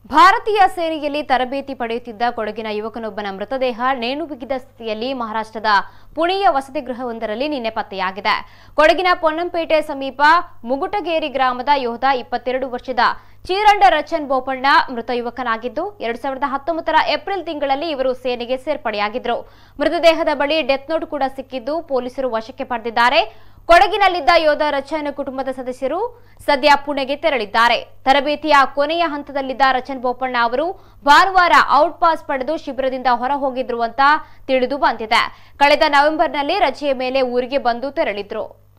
ಭಾರತೀಯ ಸೇನೆಯಲ್ಲಿ ತರಬೇತಿ ಪಡೆಯುತ್ತಿದ್ದ ಕೊಡಗಿನ ಯುವಕನೊಬ್ಬನ ಮೃತದೇಹ ನೇಣು ಬಿಗಿದ ಸ್ಥಿತಿಯಲ್ಲಿ ಮಹಾರಾಷ್ಟ್ರದ ಪುಣೆಯ ವಸತಿ ಗೃಹವೊಂದರಲ್ಲಿ ನಿನ್ನೆ ಪತ್ತೆಯಾಗಿದೆ ಕೊಡಗಿನ ಪೊನ್ನಂಪೇಟೆ ಸಮೀಪ ಮುಗುಟಗೇರಿ ಗ್ರಾಮದ ಯೋಧ ಇಪ್ಪತ್ತೆರಡು ವರ್ಷದ ಚೀರಂಡ ರಚನ್ ಬೋಪಣ್ಣ ಮೃತ ಯುವಕನಾಗಿದ್ದು ಎರಡ್ ಸಾವಿರದ ಹತ್ತೊಂಬತ್ತರ ಏಪ್ರಿಲ್ ತಿಂಗಳಲ್ಲಿ ಇವರು ಸೇನೆಗೆ ಸೇರ್ಪಡೆಯಾಗಿದ್ರು ಮೃತದೇಹದ ಬಳಿ ಡೆತ್ ನೋಟ್ ಕೂಡ ಸಿಕ್ಕಿದ್ದು ಪೊಲೀಸರು ವಶಕ್ಕೆ ಪಡೆದಿದ್ದಾರೆ ಕೊಡಗಿನಲ್ಲಿದ್ದ ಯೋಧ ರಚನ್ ಕುಟುಂಬದ ಸದಸ್ಯರು ಸದ್ಯ ಪುಣೆಗೆ ತೆರಳಿದ್ದಾರೆ ತರಬೇತಿಯ ಕೊನೆಯ ಹಂತದಲ್ಲಿದ್ದ ರಚನ್ ಬೋಪಣ್ಣ ಅವರು ಭಾನುವಾರ ಔಟ್ ಪಾಸ್ ಪಡೆದು ಶಿಬಿರದಿಂದ ಹೊರ ಹೋಗಿದ್ರು ಅಂತ ತಿಳಿದು ಬಂದಿದೆ ಕಳೆದ ನವೆಂಬರ್ನಲ್ಲಿ ರಜೆಯ ಮೇಲೆ ಊರಿಗೆ ಬಂದು ತೆರಳಿದ್ರು